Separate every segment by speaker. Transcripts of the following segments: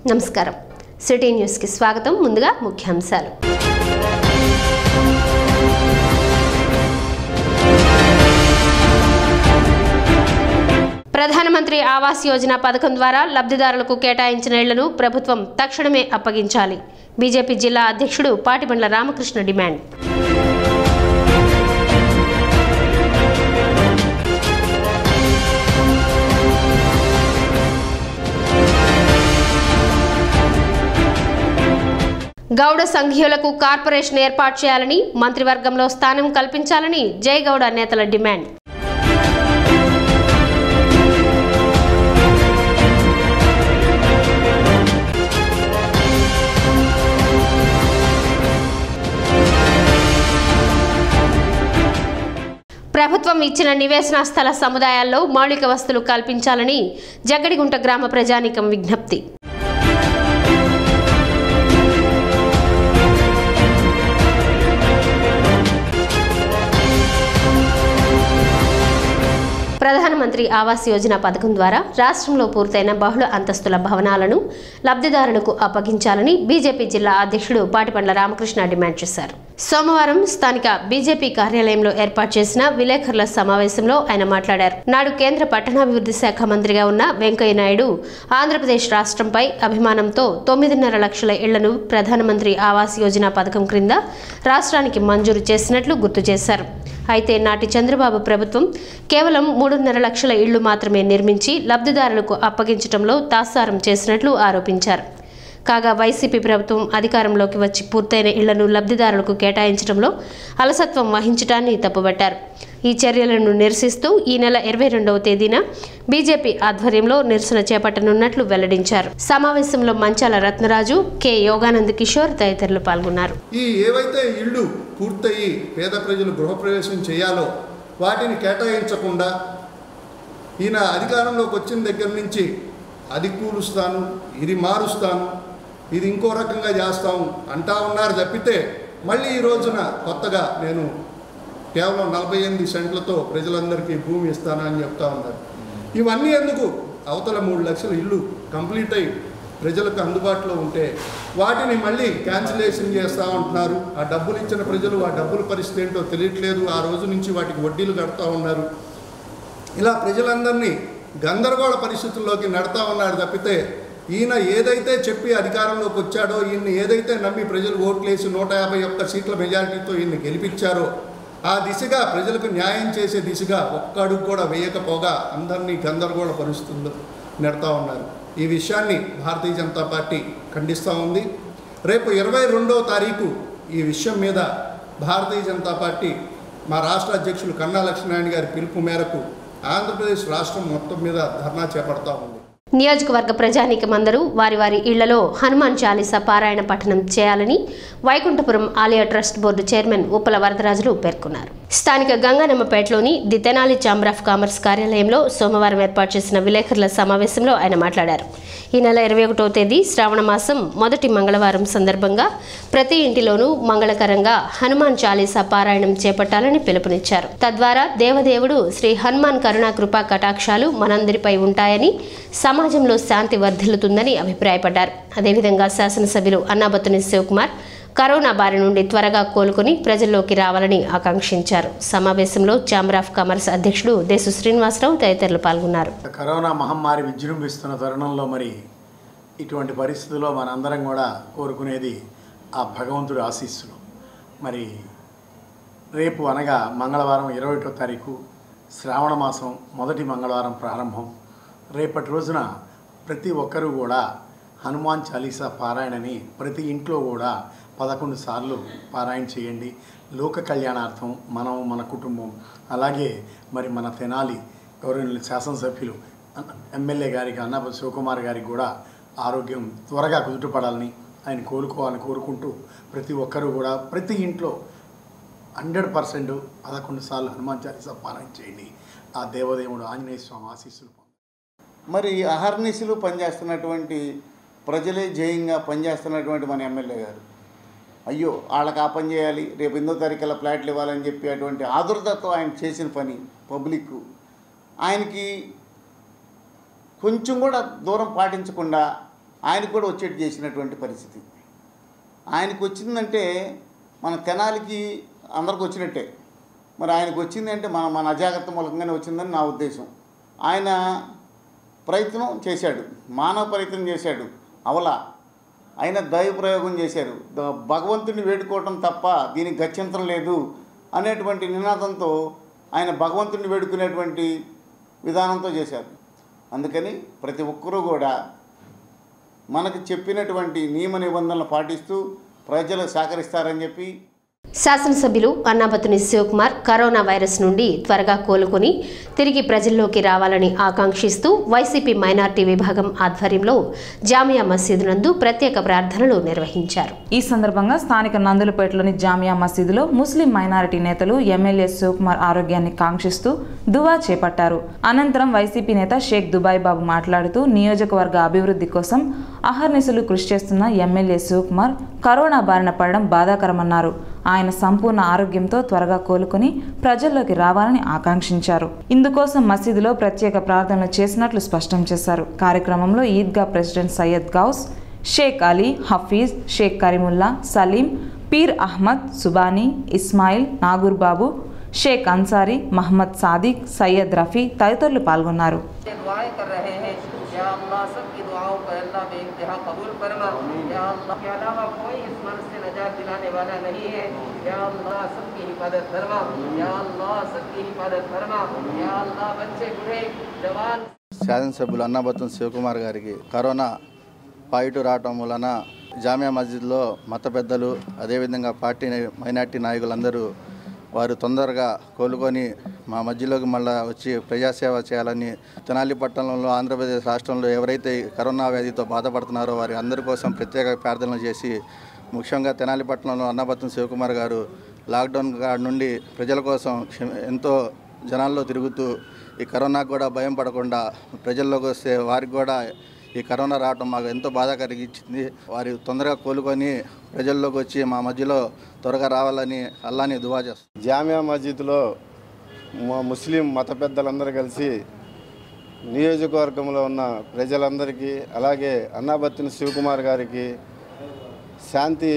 Speaker 1: నమస్కారం సిటీ న్యూస్కి స్వాగతం ముందుగా ముఖ్యాంశాలు ప్రధానమంత్రి ఆవాస్ యోజన పథకం ద్వారా లబ్ధిదారులకు కేటాయించిన ఇళ్లను ప్రభుత్వం తక్షణమే అప్పగించాలి బీజేపీ జిల్లా అధ్యక్షుడు పాటిబండ్ల రామకృష్ణ డిమాండ్ గౌడ సంఘీయులకు కార్పొరేషన్ ఏర్పాటు చేయాలని మంత్రివర్గంలో స్థానం కల్పించాలని జయగౌడ నేతల డిమాండ్ ప్రభుత్వం ఇచ్చిన నివేశన స్థల సముదాయాల్లో మౌలిక వస్తువులు కల్పించాలని జగ్గడిగుంట గ్రామ ప్రజానీకం విజ్ఞప్తి ప్రధానమంత్రి ఆవాస్ యోజన పథకం ద్వారా రాష్ట్రంలో పూర్తయిన బహుళ అంతస్తుల భవనాలను లబ్ధిదారులకు అప్పగించాలని బీజేపీ జిల్లా అధ్యక్షుడు పాటిపండ్ల రామకృష్ణ డిమాండ్ చేశారు సోమవారం స్థానిక బీజేపీ కార్యాలయంలో ఏర్పాటు చేసిన విలేకరుల సమావేశంలో ఆయన మాట్లాడారు నాడు కేంద్ర పట్టణాభివృద్ధి శాఖ మంత్రిగా ఉన్న వెంకయ్య నాయుడు ఆంధ్రప్రదేశ్ రాష్ట్రంపై అభిమానంతో తొమ్మిదిన్నర లక్షల ఇళ్లను ప్రధానమంత్రి ఆవాస్ యోజన పథకం క్రింద రాష్ట్రానికి మంజూరు చేసినట్లు గుర్తు చేశారు అయితే నాటి చంద్రబాబు ప్రభుత్వం కేవలం మూడున్నర లక్షల ఇళ్లు మాత్రమే నిర్మించి లబ్ధిదారులకు అప్పగించడంలో తాత్సారం చేసినట్లు ఆరోపించారు కాగా వైసీపీ ప్రభుత్వం అధికారంలోకి వచ్చి పూర్తయిన ఇళ్లను లబ్ధిదారులకు కేటాయించడంలో అలసత్వం వహించడాన్ని తప్పుబట్టారు ఈ చర్యలను నిరసిస్తూ ఈ నెల ఇరవై రెండవ తేదీన బీజేపీ ఆధ్వర్యంలో నిరసన చేపట్టనున్నట్లు వెల్లడించారు సమావేశంలో మంచాల రత్నరాజు కె యోగానంద్ కిషోర్ తదితరులు పాల్గొన్నారు
Speaker 2: ఈ ఏవైతే ఇళ్ళు పూర్తయి పేద ప్రజలు గృహప్రవేశం చేయాలో వాటిని కేటాయించకుండా ఈయన అధికారంలోకి వచ్చిన దగ్గర నుంచి అది కూలుస్తాను ఇది మారుస్తాను ఇది ఇంకో రకంగా చేస్తాము అంటా ఉన్నారు తప్పితే మళ్ళీ ఈ రోజున కొత్తగా నేను కేవలం నలభై ఎనిమిది సెంట్లతో ప్రజలందరికీ భూమి ఇస్తానని చెప్తా ఉన్నారు ఇవన్నీ ఎందుకు అవతల మూడు లక్షల ఇల్లు కంప్లీట్ అయి ప్రజలకు అందుబాటులో ఉంటే వాటిని మళ్ళీ క్యాన్సిలేషన్ చేస్తూ ఉంటున్నారు ఆ డబ్బులు ఇచ్చిన ప్రజలు ఆ డబ్బుల పరిస్థితి ఏంటో తెలియట్లేదు ఆ రోజు నుంచి వాటికి వడ్డీలు కడతా ఉన్నారు ఇలా ప్రజలందరినీ గందరగోళ పరిస్థితుల్లోకి నడతా ఉన్నారు తప్పితే ఈయన ఏదైతే చెప్పి అధికారంలోకి వచ్చాడో ఈయన్ని ఏదైతే నమ్మి ప్రజలు ఓట్లేసి నూట యాభై ఒక్క సీట్ల మెజారిటీతో ఈయన్ని గెలిపించారో ఆ దిశగా ప్రజలకు న్యాయం చేసే దిశగా ఒక్క అడుగు కూడా వేయకపోగా అందరినీ గందరగోళ పరుస్తుందో నెడతా ఉన్నారు ఈ విషయాన్ని భారతీయ జనతా పార్టీ ఖండిస్తూ ఉంది రేపు ఇరవై రెండవ తారీఖు ఈ విషయం మీద భారతీయ జనతా పార్టీ మా రాష్ట్ర అధ్యక్షులు కన్నా లక్ష్మీనారాయణ గారి పిలుపు మేరకు ఆంధ్రప్రదేశ్ రాష్ట్రం మొత్తం మీద ధర్నా చేపడతా ఉంది
Speaker 1: నియోజకవర్గ ప్రజానీకమందరూ వారి వారి ఇళ్లలో హనుమాన్ చాలీసా పారాయణ పఠనం చేయాలని వైకుంఠపురం ఆలయ trust board chairman Uppala Varadarajulu పేర్కొన్నారు స్థానిక గంగానమ్మపేటలోని the Tenali chamber of commerce కార్యాలయంలో సోమవారం ఏర్పాటు చేసిన విలేకరుల సమావేశంలో ఆయన మాట్లాడారు ఈ నెల ఇరవై ఒకటో తేదీ శ్రావణ మాసం మొదటి మంగళవారం సందర్భంగా ప్రతి ఇంటిలోనూ మంగళకరంగా హనుమాన్ చాలీసా పారాయణం చేపట్టాలని పిలుపునిచ్చారు తద్వారా దేవదేవుడు శ్రీ హనుమాన్ కరుణా కృపా కటాక్షాలు మనందరిపై ఉంటాయని సమాజంలో శాంతి వర్ధిల్లుతుందని అభిప్రాయపడ్డారు అదేవిధంగా శాసనసభ్యులు అన్నాబత్తుని శివకుమార్ కరోనా బారి నుండి త్వరగా కోలుకుని ప్రజల్లోకి రావాలని ఆకాంక్షించారు సమావేశంలో ఛాంబర్ ఆఫ్ కామర్స్ అధ్యక్షుడు దేశు శ్రీనివాసరావు తదితరులు పాల్గొన్నారు
Speaker 3: కరోనా మహమ్మారి విజృంభిస్తున్న తరుణంలో మరి ఇటువంటి పరిస్థితుల్లో మనందరం కూడా కోరుకునేది ఆ భగవంతుడి ఆశీస్సులు మరి రేపు అనగా మంగళవారం ఇరవై ఒకటో తారీఖు శ్రావణ మాసం మొదటి మంగళవారం ప్రారంభం రేపటి రోజున ప్రతి ఒక్కరూ కూడా హనుమాన్ చాలీసా పారాయణని ప్రతి ఇంట్లో కూడా పదకొండు సార్లు పారాయణ చేయండి లోక కళ్యాణార్థం మనం మన కుటుంబం అలాగే మరి మన తెనాలి గౌరవనీయులు శాసనసభ్యులు ఎమ్మెల్యే గారికి అన్నప శివకుమార్ గారికి కూడా ఆరోగ్యం త్వరగా కుదుటపడాలని ఆయన కోలుకోవాలని కోరుకుంటూ ప్రతి ఒక్కరూ కూడా ప్రతి ఇంట్లో హండ్రెడ్ పర్సెంట్ పదకొండు సార్లు హనుమాన్ చాలీసా పారాయణ చేయండి ఆ దేవదేవుడు ఆంజనేయ స్వామి ఆశీస్సులు పొందండి.
Speaker 4: మరి అహర్నిశలు పనిచేస్తున్నటువంటి ప్రజలే జయంగా పనిచేస్తున్నటువంటి మన ఎమ్మెల్యే గారు అయ్యో వాళ్ళకి ఆ పని చేయాలి రేపు ఎనిమిదో తారీఖుల ఫ్లాట్లు ఇవ్వాలని చెప్పి అటువంటి ఆదుర్దతో ఆయన చేసిన పని పబ్లిక్ ఆయనకి కొంచెం కూడా దూరం పాటించకుండా ఆయనకు కూడా వచ్చేట్టు చేసినటువంటి పరిస్థితి ఆయనకు వచ్చిందంటే మన తెనాలికి అందరికి వచ్చినట్టే మరి ఆయనకు వచ్చింది అంటే మన మన అజాగ్రత్త మూలకంగానే వచ్చిందని నా ఉద్దేశం ఆయన ప్రయత్నం చేశాడు మానవ ప్రయత్నం చేశాడు అవలా ఆయన దైవ ప్రయోగం చేశారు ద- భగవంతుని వేడుకోవటం తప్ప దీనికి గత్యంతరం లేదు అనేటువంటి నినాదంతో ఆయన భగవంతుని వేడుకునేటువంటి విధానంతో చేశారు అందుకని ప్రతి ఒక్కరూ కూడా మనకు చెప్పినటువంటి నియమ నిబంధనలు పాటిస్తూ ప్రజలు సహకరిస్తారని చెప్పి
Speaker 1: శాసనసభ్యులు అన్నాబతుని శివకుమార్ కరోనా వైరస్ నుండి త్వరగా కోలుకొని తిరిగి ప్రజల్లోకి రావాలని ఆకాంక్షిస్తూ వైసీపీ మైనార్టీ విభాగం ఆధ్వర్యంలో జామియా మసీదు నందు ప్రత్యేక ప్రార్థనలు నిర్వహించారు
Speaker 5: ఈ సందర్భంగా స్థానిక నందులపేటలోని జామియా మసీదులో ముస్లిం మైనారిటీ నేతలు ఎమ్మెల్యే శివకుమార్ ఆరోగ్యాన్ని కాంక్షిస్తూ దువా చేపట్టారు అనంతరం వైసీపీ నేత షేక్ దుబాయ్ బాబు మాట్లాడుతూ నియోజకవర్గ అభివృద్ధి కోసం అహర్నిశలు కృషి చేస్తున్న ఎమ్మెల్యే శివకుమార్ కరోనా బారిన పడడం బాధాకరమన్నారు ఆయన సంపూర్ణ ఆరోగ్యంతో త్వరగా కోలుకొని ప్రజల్లోకి రావాలని ఆకాంక్షించారు ఇందుకోసం మసీదులో ప్రత్యేక ప్రార్థనలు చేసినట్లు స్పష్టం చేశారు కార్యక్రమంలో ఈద్గా ప్రెసిడెంట్ సయ్యద్ గౌస్ షేక్ అలీ హఫీజ్ షేక్ కరీముల్లా సలీం పీర్ అహ్మద్ సుబానీ ఇస్మాయిల్ నాగూర్ బాబు షేక్ అన్సారీ మహమ్మద్ సాదిక్ సయ్యద్ రఫీ తదితరులు పాల్గొన్నారు
Speaker 6: से दुआएं कर रहे हैं या अल्लाह सबकी दुआओं को अल्लाह बेइंतहा कबूल फरमा या अल्लाह के अलावा कोई इस मर्ज से नजात दिलाने वाला नहीं है या अल्लाह सबकी हिफाजत फरमा या अल्लाह सबकी हिफाजत फरमा या अल्लाह बच्चे बूढ़े जवान
Speaker 7: శాసనసభ్యులు అన్నాబత్తం శివకుమార్ గారికి కరోనా పాజిటివ్ రావటం వలన జామియా మస్జిద్లో మత పెద్దలు అదేవిధంగా పార్టీ మైనార్టీ నాయకులందరూ వారు తొందరగా కోలుకొని మా మధ్యలోకి మళ్ళా వచ్చి ప్రజాసేవ చేయాలని తెనాలి పట్టణంలో ఆంధ్రప్రదేశ్ రాష్ట్రంలో ఎవరైతే ఈ కరోనా వ్యాధితో బాధపడుతున్నారో వారి అందరి కోసం ప్రత్యేక ప్రార్థనలు చేసి ముఖ్యంగా తెనాలి పట్టణంలో అన్నపత్నం శివకుమార్ గారు లాక్డౌన్ కాడ నుండి ప్రజల కోసం క్షమ- ఎంతో జనాల్లో తిరుగుతూ ఈ కరోనాకు కూడా భయం పడకుండా ప్రజల్లోకి వస్తే వారికి కూడా ఈ కరోనా రావటం మాకు ఎంతో బాధ కలిగించింది వారి తొందరగా కోలుకొని ప్రజల్లోకి వచ్చి మా మధ్యలో త్వరగా రావాలని అల్లాని దువా చేస్తాం
Speaker 8: జామియా మస్జిద్లో మా ముస్లిం మత పెద్దలందరూ కలిసి నియోజకవర్గంలో ఉన్న ప్రజలందరికీ అలాగే అన్నాబత్తిన శివకుమార్ గారికి శాంతి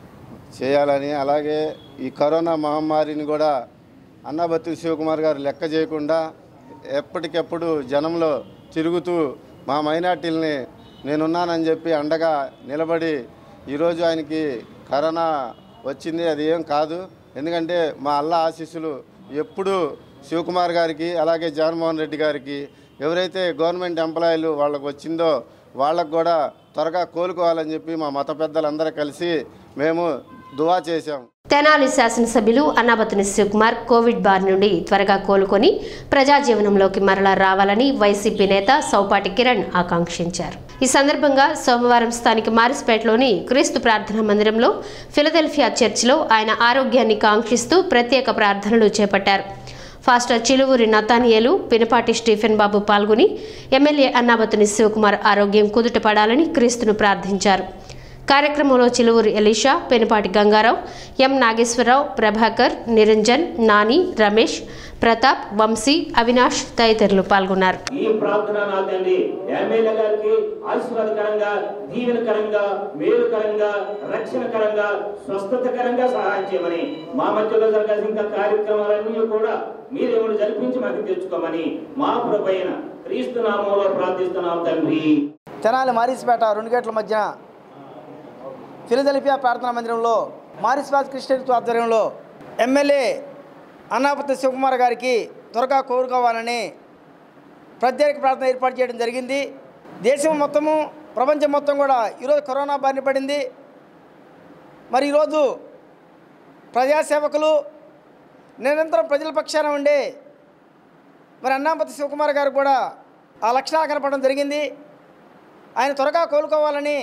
Speaker 8: చేయాలని అలాగే ఈ కరోనా మహమ్మారిని కూడా అన్నాబత్తిన శివకుమార్ గారు లెక్క చేయకుండా ఎప్పటికెప్పుడు జనంలో తిరుగుతూ మా మైనార్టీలని నేనున్నానని చెప్పి అండగా నిలబడి ఈరోజు ఆయనకి కరోనా వచ్చింది అది ఏం కాదు ఎందుకంటే మా అల్లా ఆశీస్సులు ఎప్పుడు శివకుమార్ గారికి అలాగే జగన్మోహన్ రెడ్డి గారికి ఎవరైతే గవర్నమెంట్ ఎంప్లాయీలు వాళ్ళకు వచ్చిందో వాళ్ళకు కూడా త్వరగా కోలుకోవాలని చెప్పి మా మత పెద్దలందరూ కలిసి మేము దువా చేశాం
Speaker 1: తెనాలి శాసనసభ్యులు అన్నాబతుని శివకుమార్ కోవిడ్ బారి నుండి త్వరగా కోలుకొని ప్రజా జీవనంలోకి మరలా రావాలని వైసీపీ నేత సౌపాటి కిరణ్ ఆకాంక్షించారు ఈ సందర్భంగా సోమవారం స్థానిక మారిస్పేటలోని క్రీస్తు ప్రార్థనా మందిరంలో ఫిలదెల్ఫియా చర్చిలో ఆయన ఆరోగ్యాన్ని కాంక్షిస్తూ ప్రత్యేక ప్రార్థనలు చేపట్టారు pastor Chiluvuri Nathaniel Pinapati Stephen Babu పాల్గొని ఎమ్మెల్యే అన్నాబతుని శివకుమార్ ఆరోగ్యం కుదుటపడాలని క్రీస్తును ప్రార్థించారు కార్యక్రమంలో చిలువూరు ఎలీషా పెనుపాటి గంగారావు ఎం నాగేశ్వరరావు ప్రభాకర్ నిరంజన్ నాని రమేష్ ప్రతాప్ వంశీ అవినాష్ తదితరులు పాల్గొన్నారు
Speaker 9: ఈ ప్రార్థన నా తండ్రి ఎమ్మెల్యే గారికి ఆశీర్వాదకరంగా దీవెనకరంగా మేలుకరంగా రక్షణకరంగా స్వస్థతకరంగా సహాయం చేయమని మా మధ్యలో జరగాల్సిన కార్యక్రమాలన్నీ కూడా మీరేమో జరిపించి మాకు తెచ్చుకోమని మా ప్రభైన క్రీస్తు నామంలో ప్రార్థిస్తున్నాం తండ్రి
Speaker 10: తెనాలి మారిసిపేట రెండు గేట్ల మధ్యన ఫిలదెల్ఫియా ప్రార్థనా మందిరంలో మారిస్పాస్ క్రిస్టియన్స్ ఆధ్వర్యంలో ఎమ్మెల్యే అన్నాపతి శివకుమార్ గారికి త్వరగా కోరుకోవాలని ప్రత్యేక ప్రార్థన ఏర్పాటు చేయడం జరిగింది దేశం మొత్తము ప్రపంచం మొత్తం కూడా ఈరోజు కరోనా బారిన పడింది మరి ఈరోజు ప్రజాసేవకులు నిరంతరం ప్రజల పక్షాన ఉండే మరి అన్నాపతి శివకుమార్ గారు కూడా ఆ లక్షణాలు కనపడడం జరిగింది ఆయన త్వరగా కోలుకోవాలని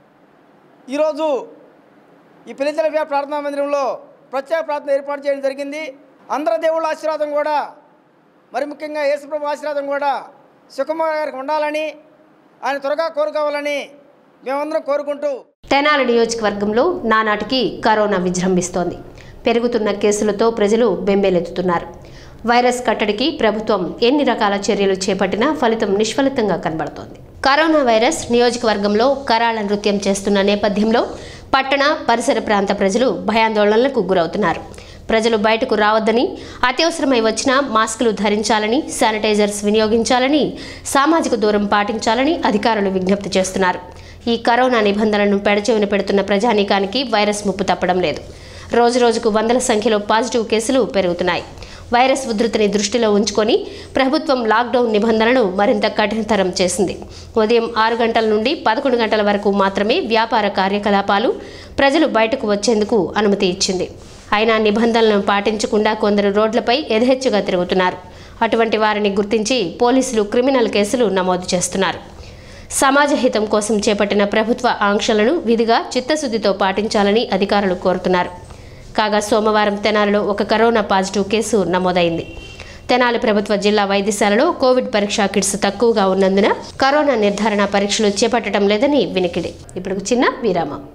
Speaker 10: ఈరోజు ఈ పిలితల ప్రార్థనా మందిరంలో ప్రత్యేక ప్రార్థన ఏర్పాటు చేయడం జరిగింది అందరి దేవుళ్ళ ఆశీర్వాదం కూడా మరి ముఖ్యంగా యేసుప్రభు ఆశీర్వాదం కూడా సుకుమార్ గారికి ఉండాలని ఆయన త్వరగా కోరుకోవాలని మేమందరం కోరుకుంటూ
Speaker 1: తెనాలి నియోజకవర్గంలో నానాటికి కరోనా విజృంభిస్తోంది పెరుగుతున్న కేసులతో ప్రజలు బెంబేలెత్తుతున్నారు వైరస్ కట్టడికి ప్రభుత్వం ఎన్ని రకాల చర్యలు చేపట్టినా ఫలితం నిష్ఫలితంగా కనబడుతోంది కరోనా వైరస్ నియోజకవర్గంలో కరాళ నృత్యం చేస్తున్న నేపథ్యంలో పట్టణ పరిసర ప్రాంత ప్రజలు భయాందోళనలకు గురవుతున్నారు ప్రజలు బయటకు రావద్దని అత్యవసరమై వచ్చినా మాస్కులు ధరించాలని శానిటైజర్స్ వినియోగించాలని సామాజిక దూరం పాటించాలని అధికారులు విజ్ఞప్తి చేస్తున్నారు ఈ కరోనా నిబంధనలను పెడచెవిన పెడుతున్న ప్రజానీకానికి వైరస్ ముప్పు తప్పడం లేదు రోజురోజుకు వందల సంఖ్యలో పాజిటివ్ కేసులు పెరుగుతున్నాయి వైరస్ ఉధృతిని దృష్టిలో ఉంచుకొని ప్రభుత్వం లాక్డౌన్ నిబంధనలను మరింత కఠినతరం చేసింది ఉదయం ఆరు గంటల నుండి పదకొండు గంటల వరకు మాత్రమే వ్యాపార కార్యకలాపాలు ప్రజలు బయటకు వచ్చేందుకు అనుమతి ఇచ్చింది అయినా నిబంధనలను పాటించకుండా కొందరు రోడ్లపై యథేచ్ఛగా తిరుగుతున్నారు అటువంటి వారిని గుర్తించి పోలీసులు క్రిమినల్ కేసులు నమోదు చేస్తున్నారు సమాజ హితం కోసం చేపట్టిన ప్రభుత్వ ఆంక్షలను విధిగా చిత్తశుద్ధితో పాటించాలని అధికారులు కోరుతున్నారు కాగా సోమవారం తెనాలిలో ఒక కరోనా పాజిటివ్ కేసు నమోదైంది తెనాలి ప్రభుత్వ జిల్లా వైద్యశాలలో కోవిడ్ పరీక్షా కిట్స్ తక్కువగా ఉన్నందున కరోనా నిర్ధారణ పరీక్షలు చేపట్టడం లేదని వినికిడి ఇప్పుడు చిన్న విరామం